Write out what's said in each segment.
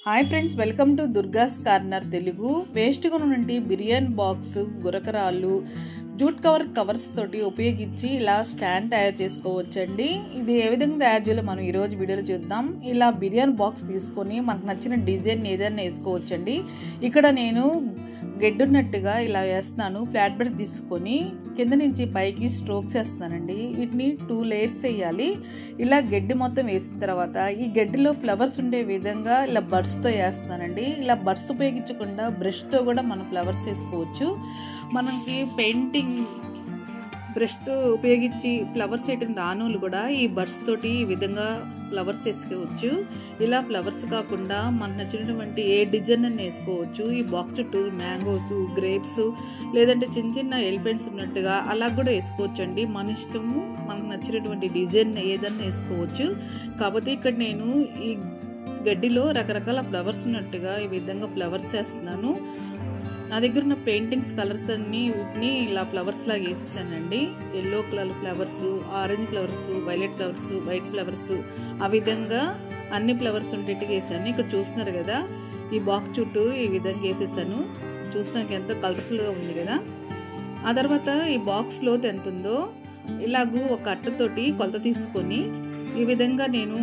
hi friends welcome to Durga's corner Telugu వేస్ట్గా నుండి biryani box గురకరాళ్ళు జూట్ కవర్ కవర్స్ తోటి ఉపయోగించి ఇలా స్టాండ్ తయారు చేసుకోవచ్చండి ఇది ఏ విధంగా తయారు చేయాలో మనం ఈరోజు వీడియోలో చూద్దాం ఇలా బిర్యానీ బాక్స్ తీసుకొని మనకు నచ్చిన డిజైన్ ఏదైనా వేసుకోవచ్చండి ఇక్కడ నేను గెడ్డున్నట్టుగా ఇలా వేస్తున్నాను ఫ్లాట్ బెడ్ తీసుకొని కింద నుంచి పైకి స్ట్రోక్స్ వేస్తున్నానండి వీటిని టూ లేయర్స్ వేయాలి ఇలా గడ్డి మొత్తం వేసిన తర్వాత ఈ గడ్డిలో ఫ్లవర్స్ ఉండే విధంగా ఇలా బడ్స్తో వేస్తున్నానండి ఇలా బడ్స్ ఉపయోగించకుండా బ్రష్తో కూడా మనం ఫ్లవర్స్ వేసుకోవచ్చు మనకి పెయింటింగ్ బ్రష్ ఉపయోగించి ఫ్లవర్స్ వేయటం రానోళ్ళు కూడా ఈ బడ్స్ తోటి ఈ విధంగా ఫ్లవర్స్ వేసుకోవచ్చు ఇలా ఫ్లవర్స్ కాకుండా మనకు నచ్చినటువంటి ఏ డిజైన్ అని వేసుకోవచ్చు ఈ బాక్స్ చుట్టూ మ్యాంగోస్ గ్రేప్స్ లేదంటే చిన్న చిన్న ఎలిఫెంట్స్ ఉన్నట్టుగా అలా కూడా వేసుకోవచ్చు అండి మన ఇష్టము మనకు నచ్చినటువంటి డిజైన్ ఏదన్నా వేసుకోవచ్చు కాకపోతే ఇక్కడ నేను ఈ గడ్డిలో రకరకాల ఫ్లవర్స్ ఉన్నట్టుగా ఈ విధంగా ఫ్లవర్స్ వేస్తున్నాను నా దగ్గర ఉన్న పెయింటింగ్స్ కలర్స్ అన్నీ వీటిని ఇలా ఫ్లవర్స్ లాగా వేసేసానండి yellow colour flowers orange flowers violet flowers white flowers ఆ విధంగా అన్ని ఫ్లవర్స్ ఉండేట్టుగా వేసాను ఇక్కడ చూస్తున్నారు కదా ఈ బాక్స్ చుట్టూ ఈ విధంగా వేసేసాను చూస్తానికి ఎంతో కలర్ఫుల్గా ఉంది కదా ఆ తర్వాత ఈ బాక్స్ లోతు ఎంత ఉందో ఇలాగూ ఒక అట్టతోటి కొలత తీసుకొని ఈ విధంగా నేను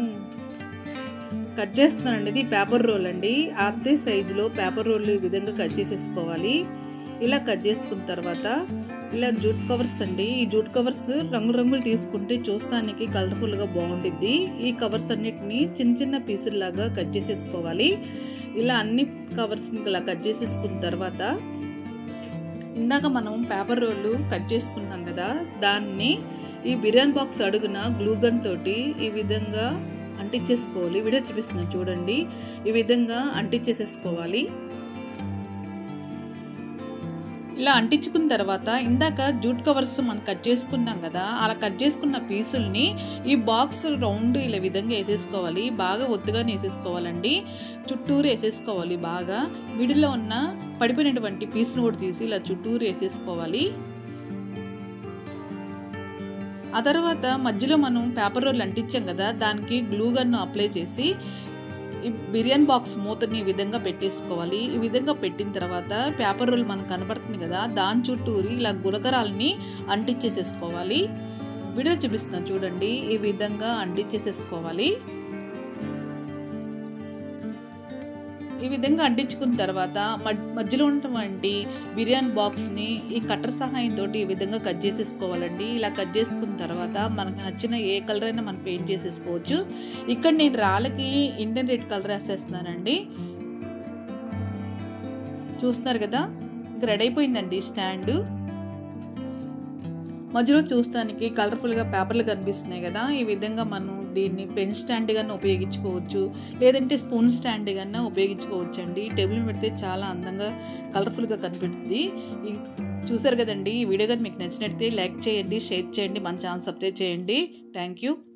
కట్ చేస్తున్నానండి ఇది పేపర్ రోల్ అండి అదే సైజులో పేపర్ రోల్ ఈ విధంగా కట్ చేసేసుకోవాలి ఇలా కట్ చేసుకున్న తర్వాత ఇలా జూట్ కవర్స్ అండి ఈ జూట్ కవర్స్ రంగులు రంగులు తీసుకుంటే చూస్తానికి కలర్ఫుల్గా బాగుంటుంది ఈ కవర్స్ అన్నిటిని చిన్న చిన్న పీసుల్లాగా కట్ చేసేసుకోవాలి ఇలా అన్ని కవర్స్ని ఇలా కట్ చేసేసుకున్న తర్వాత ఇందాక మనం పేపర్ రోల్ కట్ చేసుకున్నాం కదా దాన్ని ఈ బిర్యానీ బాక్స్ అడుగున గ్లూగన్ తోటి ఈ విధంగా అంటించేసుకోవాలి వీడియో చూపిస్తున్నాను చూడండి ఈ విధంగా అంటించేసేసుకోవాలి ఇలా అంటించుకున్న తర్వాత ఇందాక జూట్ కవర్స్ మనం కట్ చేసుకున్నాం కదా అలా కట్ చేసుకున్న పీసుల్ని ఈ బాక్స్ రౌండ్ ఇలా విధంగా వేసేసుకోవాలి బాగా ఒత్తుగానే వేసేసుకోవాలండి చుట్టూరు వేసేసుకోవాలి బాగా విడిలో ఉన్న పడిపోయినటువంటి పీసులు కూడా తీసి ఇలా చుట్టూరు వేసేసుకోవాలి ఆ తర్వాత మధ్యలో మనం పేపర్ రోల్ అంటించాం కదా దానికి గ్లూ గన్ను అప్లై చేసి ఈ బిర్యానీ బాక్స్ మూతని ఈ విధంగా పెట్టేసుకోవాలి ఈ విధంగా పెట్టిన తర్వాత పేపర్ రోల్ మనకు కనబడుతుంది కదా దాని చుట్టూరి ఇలా గులకరాలని అంటించేసేసుకోవాలి వీడియో చూపిస్తున్నాను చూడండి ఈ విధంగా అంటించేసేసుకోవాలి ఈ విధంగా అంటించుకున్న తర్వాత మధ్యలో ఉన్నటువంటి బిర్యానీ బాక్స్ని ఈ కట్టర్ సహాయంతో ఈ విధంగా కట్ చేసేసుకోవాలండి ఇలా కట్ చేసుకున్న తర్వాత మనకు నచ్చిన ఏ కలర్ అయినా మనం పెయింట్ చేసేసుకోవచ్చు ఇక్కడ నేను రాళ్ళకి ఇండియన్ రెడ్ కలర్ వేసేస్తున్నానండి చూస్తున్నారు కదా ఇది రెడీ అయిపోయిందండి స్టాండ్ మధ్యలో చూస్తానికి కలర్ఫుల్గా పేపర్లు కనిపిస్తున్నాయి కదా ఈ విధంగా మనం దీన్ని పెన్ స్టాండ్ కన్నా ఉపయోగించుకోవచ్చు లేదంటే స్పూన్ స్టాండ్ కన్నా ఉపయోగించుకోవచ్చు అండి టేబుల్ పెడితే చాలా అందంగా కలర్ఫుల్గా కనిపిస్తుంది ఈ చూసారు కదండి ఈ వీడియో కానీ మీకు నచ్చినట్లయితే లైక్ చేయండి షేర్ చేయండి మన ఛానల్ సబ్స్క్రైబ్ చేయండి థ్యాంక్ యూ